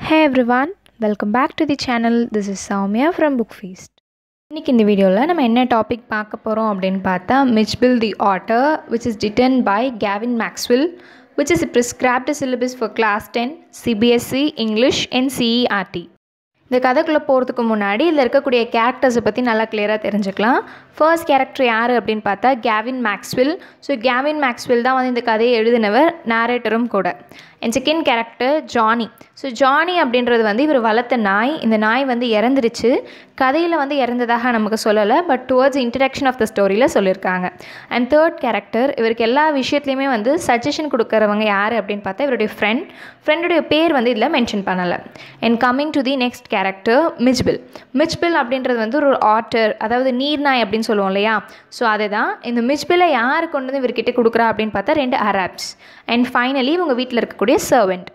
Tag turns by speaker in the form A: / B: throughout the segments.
A: Hey everyone, welcome back to the channel. This is Soumya from Book Feast. இன்னைக்கு இந்த வீடியோவில் நம்ம என்ன டாபிக் பார்க்க போகிறோம் அப்படின்னு பார்த்தா Mijbil the otter which is written by Gavin Maxwell which is prescribed syllabus for class ten CBSE English and CERT இந்த கதைக்குள்ளே போகிறதுக்கு முன்னாடி இதில் இருக்கக்கூடிய கேரக்டர்ஸை பற்றி நல்லா கிளியராக தெரிஞ்சுக்கலாம் ஃபர்ஸ்ட் கேரக்டர் யார் அப்படின்னு பார்த்தா Gavin Maxwell so Gavin Maxwell தான் வந்து இந்த கதையை எழுதினவர் நேரேட்டரும் கூட and second character Johnny so Johnny அப்படின்றது வந்து இவர் வளர்த்த நாய் இந்த நாய் வந்து இறந்துருச்சு கதையில் வந்து இறந்ததாக நமக்கு சொல்லலை but towards introduction of the ஸ்டோரியில் சொல்லியிருக்காங்க அண்ட் தேர்ட் கேரக்டர் இவருக்கு எல்லா விஷயத்துலையுமே வந்து சஜஷன் கொடுக்குறவங்க யார் அப்படின்னு பார்த்தா இவருடைய ஃப்ரெண்ட் ஃப்ரெண்டுடைய பேர் வந்து இதில் மென்ஷன் பண்ணலை and coming to the next character Mijbil Mijbil அப்படின்றது வந்து ஒரு ஆட்டர் அதாவது நீர்நாய் அப்படின்னு சொல்லுவோம் இல்லையா ஸோ அதுதான் இந்த மிச்பிலை யார் கொண்டு வந்து இவர்கிட்ட கொடுக்குறா அப்படின்னு பார்த்தா ரெண்டு அராப்ஸ் அண்ட் ஃபைனலி இவங்க வீட்டில் இருக்கக்கூடிய சர்வெண்ட்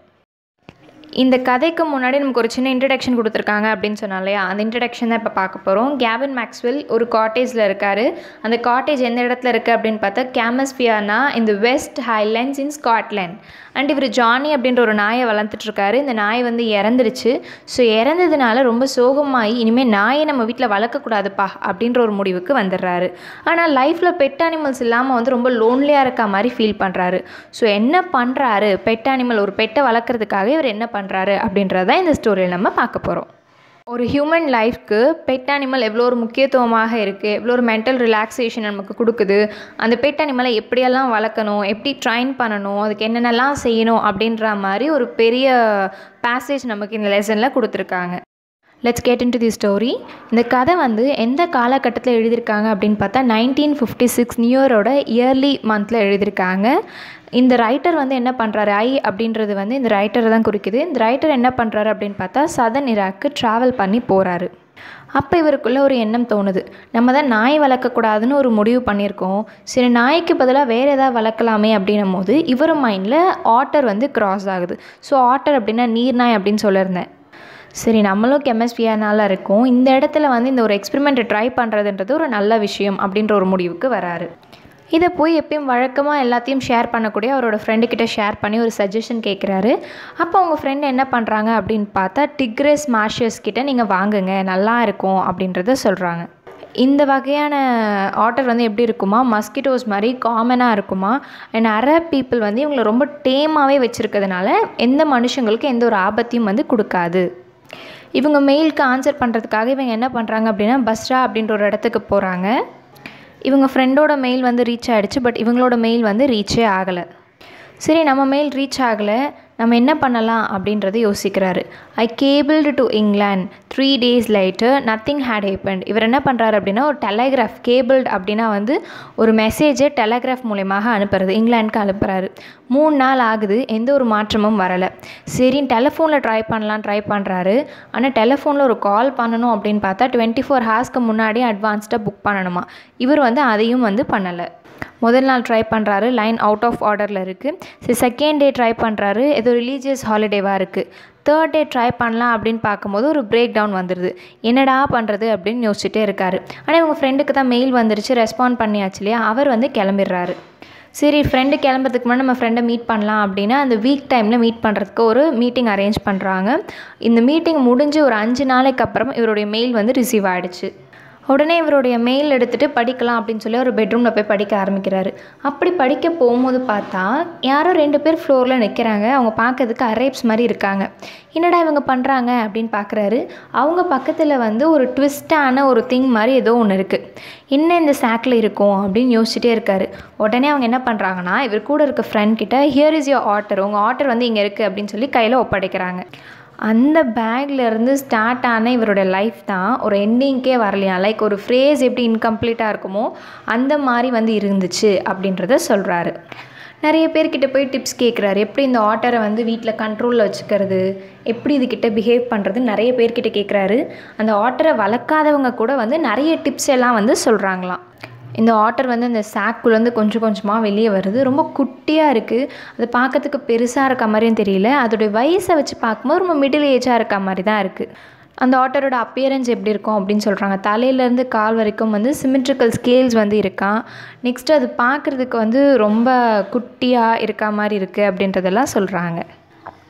A: இந்த கதைக்கு முன்னாடி நமக்கு ஒரு சின்ன இன்ட்ரடக்ஷன் கொடுத்துருக்காங்க அப்படின்னு சொன்னோம் இல்லையா அந்த இன்ட்ரடக்ஷன் தான் இப்போ பார்க்க போகிறோம் கேவின் மேக்ஸ்வெல் ஒரு காட்டேஜில் இருக்கார் அந்த காட்டேஜ் எந்த இடத்துல இருக்குது அப்படின்னு பார்த்தா கேமஸ்பியானா இந்த West Highlands in Scotland and இவர் ஜானி அப்படின்ற ஒரு நாயை வளர்த்துட்ருக்காரு இந்த நாய் வந்து இறந்துருச்சு ஸோ இறந்ததுனால ரொம்ப சோகமாகி இனிமேல் நாயை நம்ம வீட்டில் வளர்க்கக்கூடாதுப்பா அப்படின்ற ஒரு முடிவுக்கு வந்துடுறாரு ஆனால் லைஃப்பில் பெட் அனிமல்ஸ் இல்லாமல் வந்து ரொம்ப லோன்லியாக இருக்க மாதிரி ஃபீல் பண்ணுறாரு ஸோ என்ன பண்ணுறாரு பெட் அனிமல் ஒரு பெட்டை வளர்க்குறதுக்காக இவர் என்ன பண்ணுறாரு அப்படின்றத இந்த ஸ்டோரியில் நம்ம பார்க்க போகிறோம் ஒரு ஹியூமன் லைஃப்க்கு பெட் அனிமல் எவ்வளோ ஒரு முக்கியத்துவமாக இருக்குது எவ்வளோ ஒரு மென்டல் ரிலாக்ஸேஷன் நமக்கு கொடுக்குது அந்த பெட் அனிமலை எப்படியெல்லாம் வளர்க்கணும் எப்படி ட்ரைன் பண்ணணும் அதுக்கு என்னென்னலாம் செய்யணும் அப்படின்ற மாதிரி ஒரு பெரிய பேசேஜ் நமக்கு இந்த லெசனில் கொடுத்துருக்காங்க let's get into the story இந்த கதை வந்து எந்த காலகட்டத்தில் எழுதியிருக்காங்க அப்படின்னு பார்த்தா நைன்டீன் ஃபிஃப்டி சிக்ஸ் நியூயரோட இயர்லி மந்தில் எழுதியிருக்காங்க இந்த ரைட்டர் வந்து என்ன பண்ணுறாரு ஐ அப்படின்றது வந்து இந்த ரைட்டரை தான் குறிக்குது இந்த ரைட்டர் என்ன பண்ணுறாரு அப்படின்னு பார்த்தா சதன் இராக்கு ட்ராவல் பண்ணி போகிறாரு அப்போ இவருக்குள்ளே ஒரு எண்ணம் தோணுது நம்ம தான் நாய் வளர்க்கக்கூடாதுன்னு ஒரு முடிவு பண்ணியிருக்கோம் சரி நாய்க்கு பதிலாக வேறு ஏதாவது வளர்க்கலாமே அப்படின்னும் போது இவர் மைண்டில் ஆட்டர் வந்து க்ராஸ் ஆகுது ஸோ ஆட்டர் அப்படின்னா நீர் நாய் அப்படின்னு சொல்லியிருந்தேன் சரி நம்மளும் கெமிஸ்ட்ரியானால இருக்கோம் இந்த இடத்துல வந்து இந்த ஒரு எக்ஸ்பெரிமெண்ட்டை ட்ரை பண்ணுறதுன்றது ஒரு நல்ல விஷயம் அப்படின்ற ஒரு முடிவுக்கு வராரு இதை போய் எப்பயும் வழக்கமாக எல்லாத்தையும் ஷேர் பண்ணக்கூடிய அவரோட ஃப்ரெண்டுக்கிட்ட ஷேர் பண்ணி ஒரு சஜஷன் கேட்குறாரு அப்போ அவங்க ஃப்ரெண்டு என்ன பண்ணுறாங்க அப்படின்னு பார்த்தா டிக்ரஸ் மார்ஷியஸ் கிட்ட நீங்கள் வாங்குங்க நல்லா இருக்கும் அப்படின்றத சொல்கிறாங்க இந்த வகையான ஆட்டர் வந்து எப்படி இருக்குமா மஸ்கிட்டோஸ் மாதிரி காமனாக இருக்குமா அண்ட் அரப் பீப்புள் வந்து இவங்களை ரொம்ப டேமாகவே வச்சுருக்கிறதுனால எந்த மனுஷங்களுக்கும் எந்த ஒரு ஆபத்தையும் வந்து கொடுக்காது இவங்க மெயிலுக்கு ஆன்சர் பண்ணுறதுக்காக இவங்க என்ன பண்ணுறாங்க அப்படின்னா பஸ்ரா அப்படின்ற ஒரு இடத்துக்கு போகிறாங்க இவங்க ஃப்ரெண்டோட மெயில் வந்து ரீச் ஆகிடுச்சு பட் இவங்களோட மெயில் வந்து ரீச்சே ஆகலை சரி நம்ம மெயில் ரீச் ஆகலை நம்ம என்ன பண்ணலாம் அப்படின்றத யோசிக்கிறாரு I cabled to England three days later nothing had happened இவர் என்ன பண்ணுறாரு அப்படின்னா ஒரு டெலகிராஃப் கேபிள்டு அப்படின்னா வந்து ஒரு மெசேஜை டெலகிராஃப் மூலயமாக அனுப்புறது இங்கிலாந்துக்கு அனுப்புகிறாரு மூணு நாள் ஆகுது எந்த ஒரு மாற்றமும் வரலை சரி டெலஃபோனில் ட்ரை பண்ணலாம் ட்ரை பண்ணுறாரு ஆனால் டெலஃபோனில் ஒரு கால் பண்ணணும் அப்படின்னு பார்த்தா டுவெண்ட்டி ஃபோர் ஹார்ஸ்க்கு முன்னாடியே அட்வான்ஸ்டாக புக் பண்ணணுமா இவர் வந்து அதையும் வந்து பண்ணலை முதல் நாள் ட்ரை பண்ணுறாரு லைன் அவுட் ஆஃப் ஆர்டரில் இருக்குது சரி செகண்ட் டே ட்ரை பண்ணுறாரு ஏதோ ரிலீஜியஸ் ஹாலிடேவாக இருக்குது தேர்ட் டே ட்ரை பண்ணலாம் அப்படின்னு பார்க்கும்போது ஒரு பிரேக் டவுன் வந்துடுது என்னடா பண்ணுறது அப்படின்னு யோசிச்சுட்டே இருக்காரு ஆனால் இவங்க ஃப்ரெண்டுக்கு தான் மெயில் வந்துருச்சு ரெஸ்பாண்ட் பண்ணியாச்சு இல்லையா அவர் வந்து கிளம்பிடுறாரு சரி ஃப்ரெண்டு கிளம்புறதுக்கு முன்னாடி நம்ம ஃப்ரெண்டை மீட் பண்ணலாம் அப்படின்னா அந்த வீக் டைமில் மீட் பண்ணுறதுக்கு ஒரு மீட்டிங் அரேஞ்ச் பண்ணுறாங்க இந்த மீட்டிங் முடிஞ்சு ஒரு அஞ்சு நாளைக்கு அப்புறம் இவருடைய மெயில் வந்து ரிசீவ் ஆகிடுச்சு உடனே இவருடைய மெயில் எடுத்துகிட்டு படிக்கலாம் அப்படின்னு சொல்லி ஒரு பெட்ரூமில் போய் படிக்க ஆரம்பிக்கிறாரு அப்படி படிக்க போகும்போது பார்த்தா யாரோ ரெண்டு பேர் ஃப்ளோரில் நிற்கிறாங்க அவங்க பார்க்கறதுக்கு அரேப்ஸ் மாதிரி இருக்காங்க என்னடா இவங்க பண்ணுறாங்க அப்படின்னு பார்க்குறாரு அவங்க பக்கத்தில் வந்து ஒரு ட்விஸ்டான ஒரு திங் மாதிரி ஏதோ ஒன்று இருக்குது என்ன இந்த சாக்கில் இருக்கும் அப்படின்னு யோசிச்சுட்டே இருக்காரு உடனே அவங்க என்ன பண்ணுறாங்கன்னா இவர் கூட இருக்க ஃப்ரெண்ட் கிட்ட ஹியர் இஸ் யோர் ஆர்டர் உங்கள் ஆர்டர் வந்து இங்கே இருக்குது அப்படின்னு சொல்லி கையில் ஒப்படைக்கிறாங்க அந்த பேக்லேருந்து ஸ்டார்ட் ஆன இவரோட லைஃப் தான் ஒரு எண்டிங்க்கே வரலையா லைக் ஒரு ஃப்ரேஸ் எப்படி இன்கம்ப்ளீட்டாக இருக்குமோ அந்த மாதிரி வந்து இருந்துச்சு அப்படின்றத சொல்கிறாரு நிறைய பேர்கிட்ட போய் டிப்ஸ் கேட்குறாரு எப்படி இந்த ஆட்டரை வந்து வீட்டில் கண்ட்ரோலில் வச்சுக்கிறது எப்படி இதுக்கிட்ட பிஹேவ் பண்ணுறது நிறைய பேர்கிட்ட கேட்குறாரு அந்த ஆட்டரை வளர்க்காதவங்க கூட வந்து நிறைய டிப்ஸ் எல்லாம் வந்து சொல்கிறாங்களாம் இந்த ஆட்டர் வந்து இந்த சாக்குலேருந்து கொஞ்சம் கொஞ்சமாக வெளியே வருது ரொம்ப குட்டியாக இருக்குது அது பார்க்கறதுக்கு பெருசாக இருக்க மாதிரியும் தெரியல அதோடைய வயசை வச்சு பார்க்கும்போது ரொம்ப மிடில் ஏஜாக இருக்க மாதிரி தான் இருக்குது அந்த ஆட்டரோட அப்பியரன்ஸ் எப்படி இருக்கும் அப்படின்னு சொல்கிறாங்க தலையிலேருந்து கால் வரைக்கும் வந்து சிமெட்ரிக்கல் ஸ்கேல்ஸ் வந்து இருக்கான் நெக்ஸ்ட்டு அது பார்க்குறதுக்கு வந்து ரொம்ப குட்டியாக இருக்க மாதிரி இருக்குது அப்படின்றதெல்லாம் சொல்கிறாங்க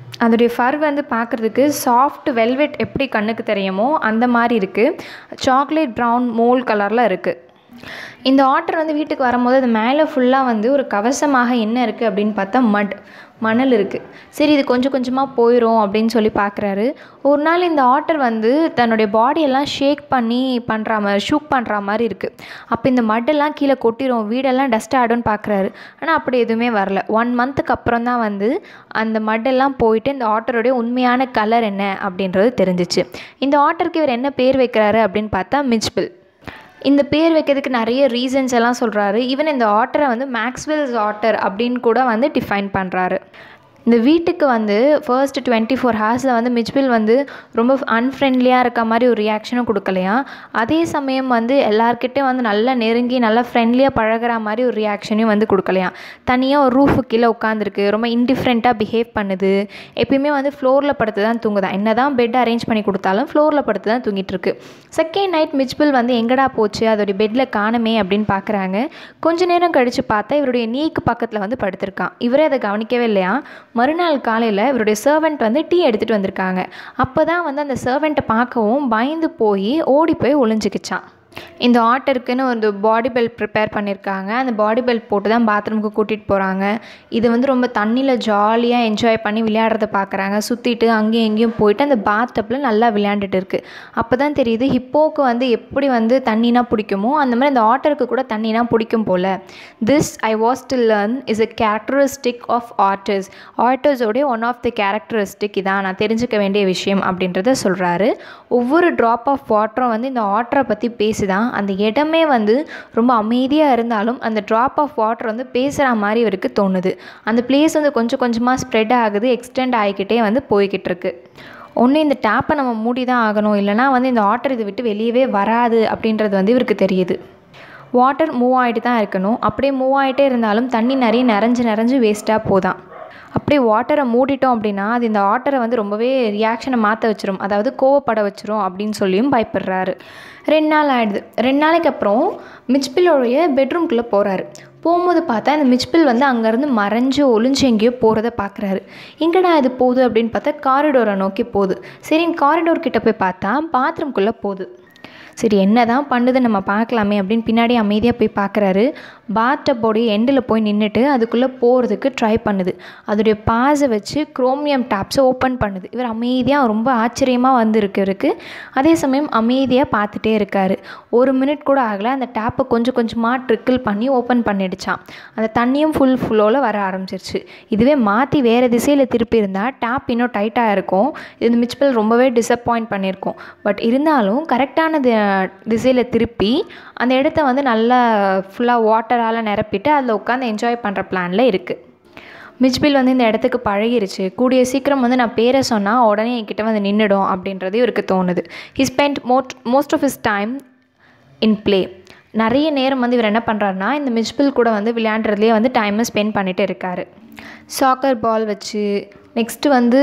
A: அதோடைய ஃபர் வந்து பார்க்குறதுக்கு சாஃப்ட் வெல்வெட் எப்படி கண்ணுக்கு தெரியுமோ அந்த மாதிரி இருக்குது சாக்லேட் ப்ரௌன் மோல் கலரில் இருக்குது இந்த ஆட்டர் வந்து வீட்டுக்கு வரும்போது அது மேலே ஃபுல்லாக வந்து ஒரு கவசமாக என்ன இருக்குது அப்படின்னு பார்த்தா மட் மணல் இருக்குது சரி இது கொஞ்சம் கொஞ்சமாக போயிடும் அப்படின்னு சொல்லி பார்க்குறாரு ஒரு நாள் இந்த ஆட்டர் வந்து தன்னுடைய பாடியெல்லாம் ஷேக் பண்ணி பண்ணுற மாதிரி ஷூக் பண்ணுற மாதிரி இருக்குது அப்போ இந்த மட்டெல்லாம் கீழே கொட்டிடும் வீடெல்லாம் டஸ்ட் ஆகிடும்னு பார்க்குறாரு ஆனால் அப்படி எதுவுமே வரல ஒன் மந்த்துக்கு அப்புறம் தான் வந்து அந்த மட்டெல்லாம் போயிட்டு இந்த ஆட்டருடைய உண்மையான கலர் என்ன அப்படின்றது தெரிஞ்சிச்சு இந்த ஆட்டருக்கு இவர் என்ன பேர் வைக்கிறாரு அப்படின்னு பார்த்தா மிச்பில் இந்த பேர் வைக்கிறதுக்கு நிறைய ரீசன்ஸ் எல்லாம் சொல்கிறாரு ஈவன் இந்த ஆட்டரை வந்து மேக்ஸ்வெல்ஸ் ஆட்டர் அப்படின்னு கூட வந்து டிஃபைன் பண்ணுறாரு இந்த வீட்டுக்கு வந்து ஃபர்ஸ்ட் டுவெண்ட்டி ஃபோர் ஹவர்ஸில் வந்து மிச்பில் வந்து ரொம்ப அன்ஃப்ரெண்ட்லியாக இருக்க மாதிரி ஒரு ரியாக்ஷனும் கொடுக்கலையா அதே சமயம் வந்து எல்லார்கிட்டையும் வந்து நல்லா நெருங்கி நல்லா ஃப்ரெண்ட்லியாக பழகிற மாதிரி ஒரு ரியாக்ஷனையும் வந்து கொடுக்கலையா தனியாக ஒரு ரூஃபு கீழே உட்காந்துருக்கு ரொம்ப இன்டிஃப்ரெண்ட்டாக பிஹேவ் பண்ணுது எப்பயுமே வந்து ஃப்ளோரில் படுத்து தான் தூங்குதான் என்ன தான் பெட் அரேஞ்ச் பண்ணி கொடுத்தாலும் ஃப்ளோரில் படுத்து தான் தூங்கிட்டு இருக்கு செகண்ட் நைட் மிச்பில் வந்து எங்கடா போச்சு அதோடைய பெட்டில் காணுமே அப்படின்னு பார்க்குறாங்க கொஞ்ச நேரம் கழித்து பார்த்தா இவருடைய நீக்கு பக்கத்தில் வந்து படுத்திருக்கான் இவரே அதை கவனிக்கவே இல்லையா மறுநாள் காலையில் இவருடைய சர்வெண்ட் வந்து டீ எடுத்துகிட்டு வந்திருக்காங்க அப்போ தான் வந்து அந்த சர்வெண்ட்டை பார்க்கவும் பயந்து போய் ஓடி போய் ஒளிஞ்சிக்கிச்சான் இந்த ஆட்டருக்குன்னு ஒரு பாடி பெல்ட் ப்ரிப்பேர் பண்ணியிருக்காங்க அந்த பாடி பெல்ட் போட்டு தான் பாத்ரூமுக்கு கூட்டிகிட்டு போகிறாங்க இது வந்து ரொம்ப தண்ணியில் ஜாலியாக என்ஜாய் பண்ணி விளையாடுறத பார்க்குறாங்க சுற்றிட்டு அங்கேயும் எங்கேயும் போயிட்டு அந்த பாத்தப்பில் நல்லா விளையாண்டுட்டு இருக்குது அப்போ தான் தெரியுது ஹிப்போக்கு வந்து எப்படி வந்து தண்ணினா பிடிக்குமோ அந்த மாதிரி அந்த ஆட்டருக்கு கூட தண்ணினா பிடிக்கும் போல் this I was to learn is a characteristic of otters ஆர்டர்ஸோடைய ஒன் ஆஃப் தி கேரக்டரிஸ்டிக் இதான் நான் தெரிஞ்சுக்க வேண்டிய விஷயம் அப்படின்றத சொல்கிறாரு ஒவ்வொரு ட்ராப் ஆஃப் வாட்டரும் வந்து இந்த ஆட்டரை பற்றி பேசுதான் அந்த இடமே வந்து ரொம்ப அமைதியாக இருந்தாலும் அந்த ட்ராப் ஆஃப் வாட்டர் வந்து பேசுகிற மாதிரி இவருக்கு தோணுது அந்த பிளேஸ் வந்து கொஞ்சம் கொஞ்சமாக ஸ்ப்ரெட் ஆகுது எக்ஸ்டெண்ட் ஆகிக்கிட்டே வந்து போய்கிட்டு இருக்கு ஒன்று இந்த டேப்பை நம்ம மூடி தான் ஆகணும் இல்லைனா வந்து இந்த வாட்டர் இதை விட்டு வெளியவே வராது அப்படின்றது வந்து இவருக்கு தெரியுது வாட்டர் மூவ் ஆகிட்டு தான் இருக்கணும் அப்படியே மூவ் ஆகிட்டே இருந்தாலும் தண்ணி நிறைய நிறைஞ்சு நிறைஞ்சு வேஸ்ட்டாக போதான் அப்படியே வாட்டரை மூடிட்டோம் அப்படின்னா அது இந்த வாட்டரை வந்து ரொம்பவே ரியாக்ஷனை மாற்ற வச்சிரும் அதாவது கோவப்பட வச்சிரும் அப்படின்னு சொல்லியும் பயப்படுறாரு ரெண்டு நாள் ஆயிடுது ரெண்டு நாளைக்கு அப்புறம் மிச்பிலோடைய பெட்ரூம்குள்ளே போகிறாரு போகும்போது பார்த்தா இந்த மிச்பில் வந்து அங்கேருந்து மறைஞ்சு ஒளிஞ்சு எங்கேயோ போகிறத பார்க்குறாரு எங்கடா இது போகுது அப்படின்னு பார்த்தா காரிடோரை நோக்கி போகுது சரி காரிடோர் கிட்ட போய் பார்த்தா பாத்ரூம்குள்ளே போகுது சரி என்ன தான் பண்ணுது நம்ம பார்க்கலாமே அப்படின்னு பின்னாடி அமைதியாக போய் பார்க்குறாரு பாத்தப்போடைய எண்டில் போய் நின்றுட்டு அதுக்குள்ளே போகிறதுக்கு ட்ரை பண்ணுது அதோடைய பாஸை வச்சு குரோமியம் டேப்ஸை ஓப்பன் பண்ணுது இவர் அமைதியாக ரொம்ப ஆச்சரியமாக வந்திருக்கு இவருக்கு அதே சமயம் அமைதியாக பார்த்துட்டே இருக்கார் ஒரு மினிட் கூட ஆகலை அந்த டேப்பை கொஞ்சம் கொஞ்சமாக ட்ரிக்கிள் பண்ணி ஓப்பன் பண்ணிடுச்சான் அந்த தண்ணியும் ஃபுல் ஃப்ளோவில் வர ஆரம்பிச்சிருச்சு இதுவே மாற்றி வேறு திசையில் திருப்பி இருந்தால் டேப் இன்னும் டைட்டாக இருக்கும் இது மிச்பில் ரொம்பவே டிசப்பாயிண்ட் பண்ணியிருக்கோம் பட் இருந்தாலும் கரெக்டான திசையில் திருப்பி அந்த இடத்த வந்து நல்லா ஃபுல்லாக வாட்டரால் நிரப்பிட்டு அதில் உட்காந்து என்ஜாய் பண்ணுற பிளானில் இருக்குது மிச்பில் வந்து இந்த இடத்துக்கு பழகிருச்சு கூடிய சீக்கிரம் வந்து நான் பேரை சொன்னால் உடனே என்கிட்ட வந்து நின்றுடும் அப்படின்றது இவருக்கு தோணுது he spent mod most of his time in play நிறைய நேரம் வந்து இவர் என்ன பண்ணுறாருனா இந்த மிச்பில் கூட வந்து விளையாண்டுறதுலேயே வந்து டைமை ஸ்பெண்ட் பண்ணிகிட்டு இருக்கார் சாக்கர் பால் வச்சு நெக்ஸ்ட்டு வந்து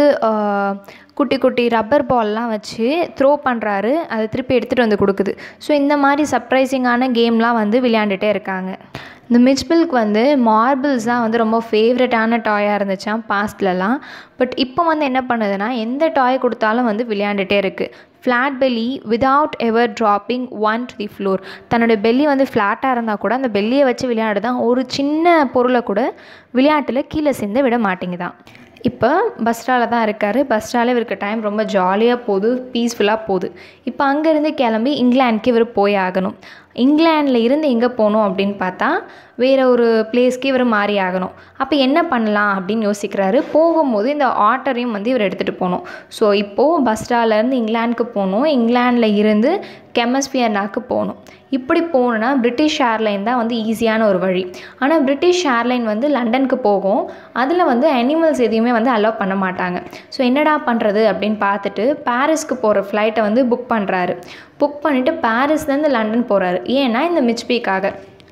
A: குட்டி குட்டி ரப்பர் பால்லாம் வச்சு த்ரோ பண்ணுறாரு அதை திருப்பி எடுத்துகிட்டு வந்து கொடுக்குது ஸோ இந்த மாதிரி சர்ப்ரைசிங்கான கேம்லாம் வந்து விளையாண்டுட்டே இருக்காங்க இந்த மிச்பில்க்கு வந்து மார்பிள்ஸ் தான் வந்து ரொம்ப ஃபேவரட்டான டாயாக இருந்துச்சாம் பாஸ்ட்லலாம் பட் இப்போ வந்து என்ன பண்ணுதுன்னா எந்த டாய் கொடுத்தாலும் வந்து விளையாண்டுட்டே இருக்குது flat belly without ever dropping one to the floor தன்னோட பெல்லி வந்து ஃப்ளாட்டாக இருந்தால் கூட அந்த பெல்லியை வச்சு விளையாடுதான் ஒரு சின்ன பொருளை கூட விளையாட்டில் கீழே சிந்த விட மாட்டேங்குதான் இப்போ பஸ் ஸ்டாலில் தான் இருக்கார் பஸ் ஸ்டாலில் இவருக்கு டைம் ரொம்ப ஜாலியாக போகுது பீஸ்ஃபுல்லாக போகுது இப்போ அங்கேருந்து கிளம்பி இங்கிலாந்துக்கு இவர் போய் ஆகணும் இங்கிலாண்டில் இருந்து எங்கே போகணும் அப்படின்னு பார்த்தா வேறு ஒரு பிளேஸ்க்கு இவர் மாறி ஆகணும் அப்போ என்ன பண்ணலாம் அப்படின்னு யோசிக்கிறாரு போகும்போது இந்த ஆட்டரையும் வந்து இவர் எடுத்துகிட்டு போகணும் ஸோ இப்போது பஸ் ஸ்டாலேருந்து இங்கிலாந்துக்கு போகணும் இங்கிலாண்டில் இருந்து கெமஸ்பியர்னாக்கு போகணும் இப்படி போகணுன்னா பிரிட்டிஷ் ஏர்லைன் தான் வந்து ஈஸியான ஒரு வழி ஆனால் பிரிட்டிஷ் ஏர்லைன் வந்து லண்டனுக்கு போகும் அதில் வந்து அனிமல்ஸ் எதையுமே வந்து அலோவ் பண்ண மாட்டாங்க ஸோ என்னடா பண்ணுறது அப்படின்னு பார்த்துட்டு பாரிஸ்க்கு போகிற ஃப்ளைட்டை வந்து புக் பண்ணுறாரு புக் பண்ணிவிட்டு பாரிஸ்லேருந்து லண்டன் போகிறாரு ஏன்னா இந்த மிச்பிக்காக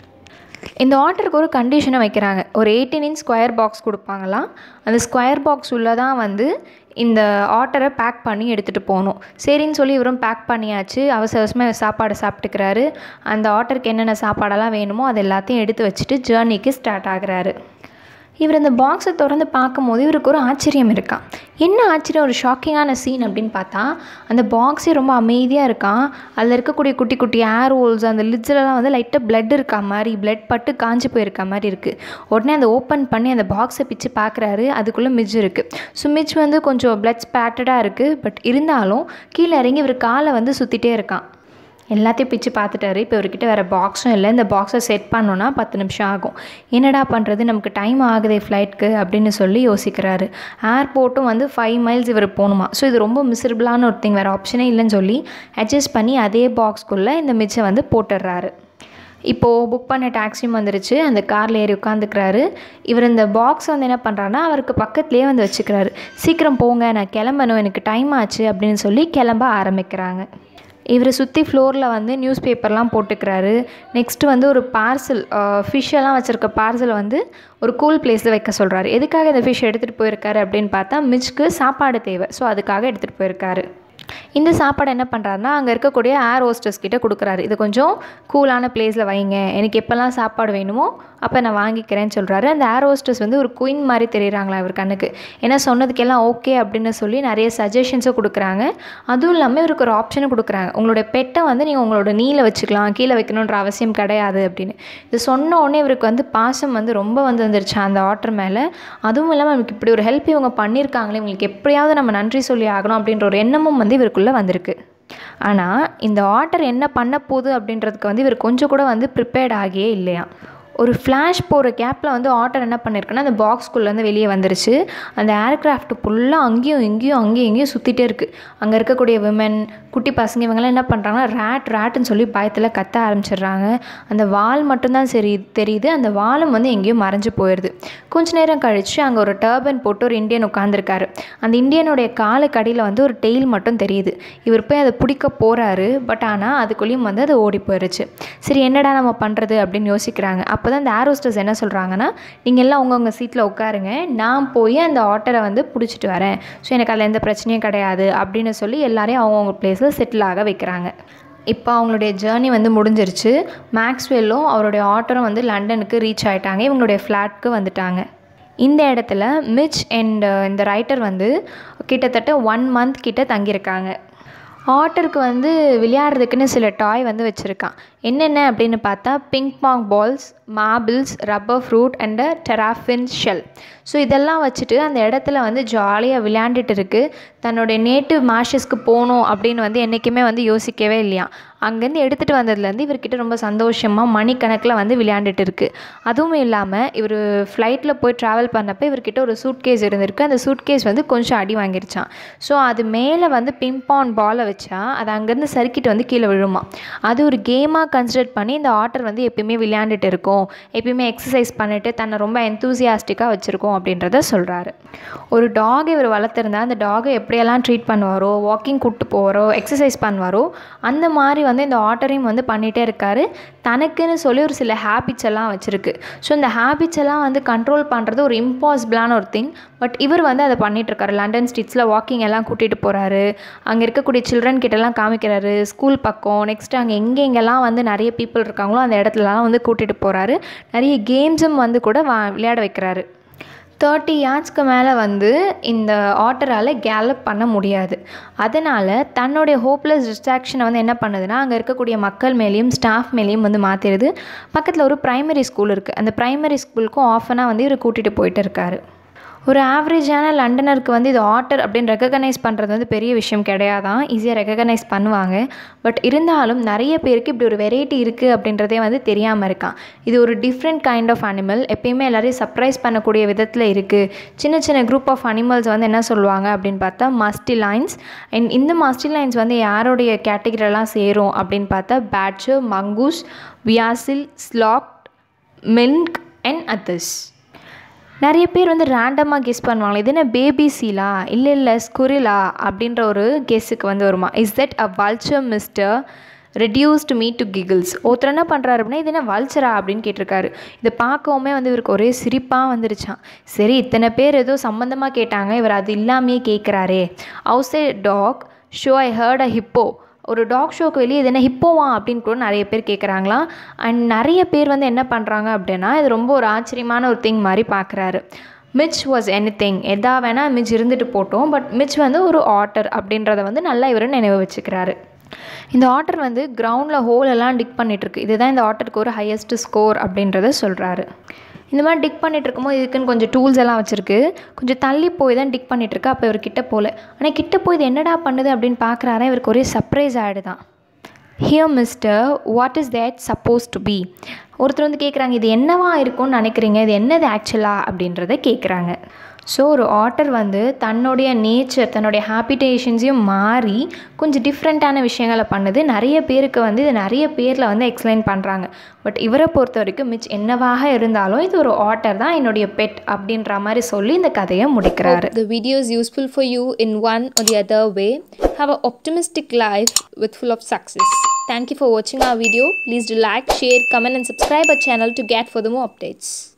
A: இந்த ஆர்டருக்கு ஒரு கண்டிஷனை வைக்கிறாங்க ஒரு எயிட்டீன் இன்ச் ஸ்கொயர் பாக்ஸ் கொடுப்பாங்களாம் அந்த ஸ்கொயர் பாக்ஸ் உள்ளே தான் வந்து இந்த ஆர்டரை பேக் பண்ணி எடுத்துகிட்டு போகணும் சரின்னு சொல்லி இவரும் பேக் பண்ணியாச்சு அவசர அவசரமாக சாப்பாடு சாப்பிட்டுக்கிறாரு அந்த ஆர்டருக்கு என்னென்ன சாப்பாடெல்லாம் வேணுமோ அது எல்லாத்தையும் எடுத்து வச்சுட்டு ஜேர்னிக்கு ஸ்டார்ட் ஆகுறாரு இவர் அந்த பாக்ஸை திறந்து பார்க்கும்போது இவருக்கு ஒரு ஆச்சரியம் இருக்கான் என்ன ஆச்சரியம் ஒரு ஷாக்கிங்கான சீன் அப்படின்னு பார்த்தா அந்த பாக்ஸே ரொம்ப அமைதியாக இருக்கான் அதில் இருக்கக்கூடிய குட்டி குட்டி ஏர் ஹோல்ஸ் அந்த லிட்ஸ்லலாம் வந்து லைட்டாக பிளட் இருக்கா மாதிரி பிளட் பட்டு காஞ்சி போயிருக்க மாதிரி இருக்குது உடனே அதை ஓப்பன் பண்ணி அந்த பாக்ஸை பிச்சு பார்க்குறாரு அதுக்குள்ளே மிஜ் இருக்குது ஸோ மிஜ் வந்து கொஞ்சம் பிளட் ஸ்பேட்டடாக இருக்குது பட் இருந்தாலும் கீழே இறங்கி இவர் காலை வந்து சுற்றிட்டே இருக்கான் எல்லாத்தையும் பிச்சு பார்த்துட்டாரு இப்போ இவர்கிட்ட வேறு பாக்ஸும் இல்லை இந்த பாக்ஸை செட் பண்ணோன்னா பத்து நிமிஷம் ஆகும் என்னடா பண்ணுறது நமக்கு டைம் ஆகுதே ஃப்ளைட்க்கு அப்படின்னு சொல்லி யோசிக்கிறாரு ஏர்போர்ட்டும் வந்து ஃபைவ் மைல்ஸ் இவர் போகணுமா ஸோ இது ரொம்ப மிசரபிளான ஒரு திங் வேறு ஆப்ஷனே இல்லைன்னு சொல்லி அட்ஜஸ்ட் பண்ணி அதே பாக்ஸ்க்குள்ளே இந்த மிச்சை வந்து போட்டுடுறாரு இப்போது புக் பண்ண டாக்ஸியும் வந்துருச்சு அந்த காரில் ஏறி உட்காந்துக்கிறாரு இவர் இந்த பாக்ஸ் வந்து என்ன பண்ணுறாருன்னா அவருக்கு பக்கத்துலேயே வந்து வச்சுக்கிறாரு சீக்கிரம் போங்க நான் கிளம்பணும் எனக்கு டைம் ஆச்சு அப்படின்னு சொல்லி கிளம்ப ஆரம்பிக்கிறாங்க இவரை சுற்றி ஃப்ளோரில் வந்து நியூஸ் பேப்பர்லாம் போட்டுக்கிறாரு நெக்ஸ்ட்டு வந்து ஒரு பார்சல் ஃபிஷ்ஷெல்லாம் வச்சுருக்க பார்சலை வந்து ஒரு கூல் பிளேஸில் வைக்க சொல்கிறாரு எதுக்காக இந்த ஃபிஷ் எடுத்துகிட்டு போயிருக்காரு அப்படின்னு பார்த்தா மிச்க்கு சாப்பாடு தேவை ஸோ அதுக்காக எடுத்துகிட்டு போயிருக்காரு இந்த சாப்பாடு என்ன பண்ணுறாருனா அங்கே இருக்கக்கூடிய ஏர் ஹோஸ்டர்ஸ் கிட்ட கொடுக்குறாரு இது கொஞ்சம் கூலான பிளேஸில் வைங்க எனக்கு எப்போல்லாம் சாப்பாடு வேணுமோ அப்போ நான் வாங்கிக்கிறேன்னு சொல்கிறாரு அந்த ஏர் ஹோஸ்டர்ஸ் வந்து ஒரு குயின் மாதிரி தெரியுறாங்களா இவர் கண்ணுக்கு ஏன்னா சொன்னதுக்கெல்லாம் ஓகே அப்படின்னு சொல்லி நிறைய சஜஷன்ஸும் கொடுக்குறாங்க அதுவும் இல்லாமல் இவருக்கு ஒரு ஆப்ஷனும் கொடுக்குறாங்க உங்களோட பெட்டை வந்து நீங்கள் உங்களோட நீல வச்சுக்கலாம் கீழே வைக்கணுன்ற அவசியம் கிடையாது அப்படின்னு இது சொன்ன உடனே இவருக்கு வந்து பாசம் வந்து ரொம்ப வந்து வந்துருச்சு அந்த ஆர்டர் மேலே அதுவும் இல்லாமல் நமக்கு இப்படி ஒரு ஹெல்ப் இவங்க பண்ணியிருக்காங்களே இவங்களுக்கு எப்படியாவது நம்ம நன்றி சொல்லி ஆகணும் அப்படின்ற ஒரு எண்ணமும் வந்து இவருக்குள்ளே வந்திருக்கு ஆனால் இந்த ஆர்டர் என்ன பண்ண போகுது அப்படின்றதுக்கு வந்து இவர் கொஞ்சம் கூட வந்து ப்ரிப்பேர்ட் ஆகியே இல்லையா ஒரு ஃப்ளாஷ் போகிற கேப்பில் வந்து ஆர்டர் என்ன பண்ணியிருக்குன்னா அந்த பாக்ஸ்குள்ளேருந்து வெளியே வந்துருச்சு அந்த ஏர்க்ராஃப்ட் ஃபுல்லாக அங்கேயும் இங்கேயும் அங்கேயும் இங்கேயும் சுற்றிட்டே இருக்குது அங்கே இருக்கக்கூடிய விமன் குட்டி பசங்க இவங்கெல்லாம் என்ன பண்ணுறாங்கன்னா ரேட் ரேட்டுன்னு சொல்லி பயத்தில் கத்த ஆரம்பிச்சிடுறாங்க அந்த வால் மட்டும்தான் சரி தெரியுது அந்த வாலும் வந்து எங்கேயும் மறைஞ்சு போயிடுது கொஞ்ச நேரம் கழித்து அங்கே ஒரு டர்பன் போட்டு ஒரு இந்தியன் உட்காந்துருக்காரு அந்த இந்தியனுடைய காலுக்கு அடியில் வந்து ஒரு டெய்ல் மட்டும் தெரியுது இவர் போய் அதை பிடிக்க போகிறாரு பட் ஆனால் அதுக்குள்ளேயும் வந்து அது ஓடி போயிடுச்சு சரி என்னடா நம்ம பண்ணுறது அப்படின்னு யோசிக்கிறாங்க அப்போ தான் இந்த ஏரோஸ்டர்ஸ் என்ன சொல்கிறாங்கன்னா நீங்கள் எல்லாம் உங்கவுங்க சீட்டில் உட்காருங்க நான் போய் அந்த ஆட்டரை வந்து பிடிச்சிட்டு வரேன் ஸோ எனக்கு அதில் எந்த பிரச்சனையும் கிடையாது அப்படின்னு சொல்லி எல்லாரையும் அவங்கவுங்க பிளேஸில் செட்டில் ஆக வைக்கிறாங்க இப்போ அவங்களுடைய ஜேர்னி வந்து முடிஞ்சிருச்சு மேக்ஸ்வெல்லும் அவருடைய ஆட்டரும் வந்து லண்டனுக்கு ரீச் ஆகிட்டாங்க இவங்களுடைய ஃப்ளாட்க்கு வந்துட்டாங்க இந்த இடத்துல மிச் அண்ட் இந்த ரைட்டர் வந்து கிட்டத்தட்ட ஒன் மந்த் கிட்ட தங்கியிருக்காங்க ஆட்டருக்கு வந்து விளையாடுறதுக்குன்னு சில டாய் வந்து வச்சுருக்கான் என்னென்ன அப்படின்னு பார்த்தா ping pong balls marbles rubber fruit and terrapin shell so இதெல்லாம் வச்சுட்டு அந்த இடத்துல வந்து ஜாலியாக விளையாண்டுட்டு இருக்குது தன்னுடைய நேட்டிவ் மாஷஸ்க்கு போகணும் அப்படின்னு வந்து என்றைக்குமே வந்து யோசிக்கவே இல்லையா அங்கேருந்து எடுத்துகிட்டு வந்ததுலேருந்து இவர்கிட்ட ரொம்ப சந்தோஷமாக மணிக்கணக்கில் வந்து விளையாண்டுட்டு இருக்குது அதுவும் இல்லாமல் இவர் ஃப்ளைட்டில் போய் ட்ராவல் பண்ணப்போ இவர்கிட்ட ஒரு சூட் கேஸ் இருந்திருக்கு அந்த சூட் கேஸ் வந்து கொஞ்சம் அடி வாங்கிருச்சான் ஸோ அது மேலே வந்து பிம்பான் பாலை வச்சா அது அங்கேருந்து சறுக்கிட்டு வந்து கீழே விழுமா அது ஒரு கேமாக கன்சிடர் பண்ணி இந்த ஆட்டர் வந்து எப்பயுமே விளையாண்டுட்டு இருக்கும் எப்பயுமே எக்ஸசைஸ் பண்ணிட்டு தன்னை ரொம்ப எந்தூசியாஸ்டிக்காக வச்சுருக்கோம் அப்படின்றத சொல்கிறாரு ஒரு டாக் இவர் வளர்த்துருந்தா அந்த டாகை எப்படியெல்லாம் ட்ரீட் பண்ணுவாரோ வாக்கிங் கூப்பிட்டு போவாரோ எக்ஸசைஸ் பண்ணுவாரோ அந்த மாதிரி வந்து இந்த ஆட்டரையும் வந்து பண்ணிகிட்டே இருக்காரு தனக்குன்னு சொல்லி ஒரு சில ஹேபிட்ஸ் எல்லாம் வச்சுருக்கு ஸோ இந்த ஹேபிட்ஸ் எல்லாம் வந்து கண்ட்ரோல் பண்ணுறது ஒரு இம்பாசிபிளான ஒரு திங் பட் இவர் வந்து அதை பண்ணிகிட்ருக்காரு லண்டன் ஸ்ட்ரீட்ஸில் வாக்கிங் எல்லாம் கூட்டிகிட்டு போகிறாரு அங்கே இருக்கக்கூடிய சில்ட்ரன் கிட்டலாம் காமிக்கிறாரு ஸ்கூல் பக்கம் நெக்ஸ்ட்டு அங்கே எங்கே எங்கெல்லாம் வந்து நிறைய பீப்புள் இருக்காங்களோ அந்த இடத்துலலாம் வந்து கூட்டிகிட்டு போகிறாரு நிறைய கேம்ஸும் வந்து கூட வா விளையாட வைக்கிறாரு தேர்ட்டி யார்ட்ஸ்க்கு மேலே வந்து இந்த ஆட்டரால் கேலப் பண்ண முடியாது அதனால் தன்னுடைய ஹோப்லெஸ் டிஸ்ட்ராக்ஷனை வந்து என்ன பண்ணுதுன்னா அங்கே இருக்கக்கூடிய மக்கள் மேலேயும் ஸ்டாஃப் மேலேயும் வந்து மாற்றிடுது பக்கத்தில் ஒரு ப்ரைமரி ஸ்கூல் இருக்குது அந்த ப்ரைமரி ஸ்கூலுக்கும் ஆஃபனாக வந்து இவர் கூட்டிகிட்டு போயிட்டு இருக்காரு ஒரு ஆவரேஜான லண்டனருக்கு வந்து இது ஆட்டர் அப்படின்னு ரெக்கக்னைஸ் பண்ணுறது வந்து பெரிய விஷயம் கிடையாதான் ஈஸியாக ரெக்கக்னைஸ் பண்ணுவாங்க பட் இருந்தாலும் நிறைய பேருக்கு இப்படி ஒரு வெரைட்டி இருக்குது அப்படின்றதே வந்து தெரியாமல் இருக்கான் இது ஒரு டிஃப்ரெண்ட் கைண்ட் ஆஃப் அனிமல் எப்பயுமே எல்லாரையும் சர்ப்ரைஸ் பண்ணக்கூடிய விதத்தில் இருக்குது சின்ன சின்ன குரூப் ஆஃப் அனிமல்ஸ் வந்து என்ன சொல்லுவாங்க அப்படின்னு பார்த்தா மஸ்டி லைன்ஸ் அண்ட் இந்த மஸ்டி லைன்ஸ் வந்து யாருடைய கேட்டகரிலாம் சேரும் அப்படின்னு பார்த்தா badger mongoose weasel skunk mink and others நிறைய பேர் வந்து ரேண்டமாக கெஸ் பண்ணுவாங்க இது என்ன பேபி சீலா இல்லை இல்லை ஸ்குரிலா அப்படின்ற ஒரு கெஸ்ஸுக்கு வந்து வருமா is that a vulture mister reduced me to giggles ஒருத்தர் என்ன பண்ணுறாரு அப்படின்னா இது என்ன வல்ச்சரா அப்படின்னு கேட்டிருக்காரு இதை பார்க்கவுமே வந்து இவருக்கு ஒரே சிரிப்பாக வந்துருச்சான் சரி இத்தனை பேர் ஏதோ சம்மந்தமாக கேட்டாங்க இவர் அது இல்லாமையே கேட்குறாரே house a dog show I heard a hippo ஒரு டாக் ஷோக்கு வெளியே இது என்ன ஹிப்போவா அப்படின்னு கூட நிறைய பேர் கேட்குறாங்களாம் அண்ட் நிறைய பேர் வந்து என்ன பண்ணுறாங்க அப்படின்னா இது ரொம்ப ஒரு ஆச்சரியமான ஒரு திங் மாதிரி பார்க்குறாரு மிச் வாஸ் எனி திங் எதா வேணால் மிச் இருந்துட்டு போட்டோம் பட் மிச் வந்து ஒரு ஆட்டர் அப்படின்றத வந்து நல்லா இவர் நினைவு வச்சுக்கிறாரு இந்த ஆட்டர் வந்து கிரவுண்டில் ஹோல் எல்லாம் டிக் பண்ணிகிட்ருக்கு இதுதான் இந்த ஆட்டருக்கு ஒரு ஹையஸ்ட் ஸ்கோர் அப்படின்றத சொல்கிறாரு இந்த மாதிரி டிக் பண்ணிட்டு இருக்கும்போது இதுக்குன்னு கொஞ்சம் டூல்ஸ் எல்லாம் வச்சுருக்கு கொஞ்சம் தள்ளி போய் தான் டிக் பண்ணிகிட்ருக்கு அப்போ இவர் கிட்ட போகல ஆனால் கிட்ட போய் இது என்னடா பண்ணுது அப்படின்னு பார்க்குறாரு இவருக்கு ஒரே சர்ப்ரைஸ் ஆகிடுதான் here mister what is that suppose to be ஒருத்தர் வந்து கேட்குறாங்க இது என்னவா இருக்கும்னு நினைக்கிறீங்க இது என்னது ஆக்சுவலாக அப்படின்றத கேட்குறாங்க ஸோ ஒரு ஆட்டர் வந்து தன்னுடைய நேச்சர் தன்னுடைய ஹாபிடேஷன்ஸையும் மாறி கொஞ்சம் டிஃப்ரெண்ட்டான விஷயங்களை பண்ணுது நிறைய பேருக்கு வந்து இது நிறைய பேரில் வந்து எக்ஸ்பிளைன் பண்ணுறாங்க பட் இவரை பொறுத்த வரைக்கும் மிச் என்னவாக இருந்தாலும் இது ஒரு ஆட்டர் தான் என்னுடைய பெட் அப்படின்ற மாதிரி சொல்லி இந்த கதையை முடிக்கிறாரு
B: The video is useful for you in one or the other way. Have an optimistic life with full of success. Thank you for watching our video. Please do like, share, comment and subscribe our channel to get further more updates.